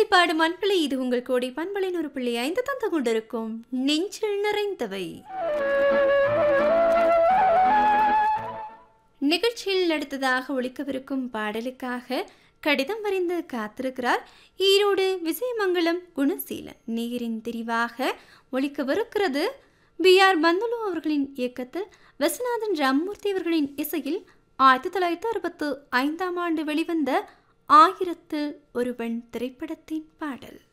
பாடும் அன்பலை இது உங்கள் கோடி பண்பலின் ஒரு பிள்ளை ஐந்து தந்து கொண்டிருக்கும் நெஞ்சில் நிறைந்தவை நிகழ்ச்சியில் அடுத்ததாக ஒழிக்கவிருக்கும் பாடலுக்காக கடிதம் வரைந்து காத்திருக்கிறார் ஈரோடு விஜயமங்கலம் குணசீலன் நீரின் தெரிவாக ஒழிக்கவிருக்கிறது பி ஆர் பந்துலு அவர்களின் இயக்கத்தில் விஸ்வநாதன் ராம்மூர்த்தி அவர்களின் இசையில் ஆயிரத்தி தொள்ளாயிரத்தி அறுபத்து ஐந்தாம் ஆண்டு வெளிவந்த ஆயிரத்து ஒருவன் திரைப்படத்தின் பாடல்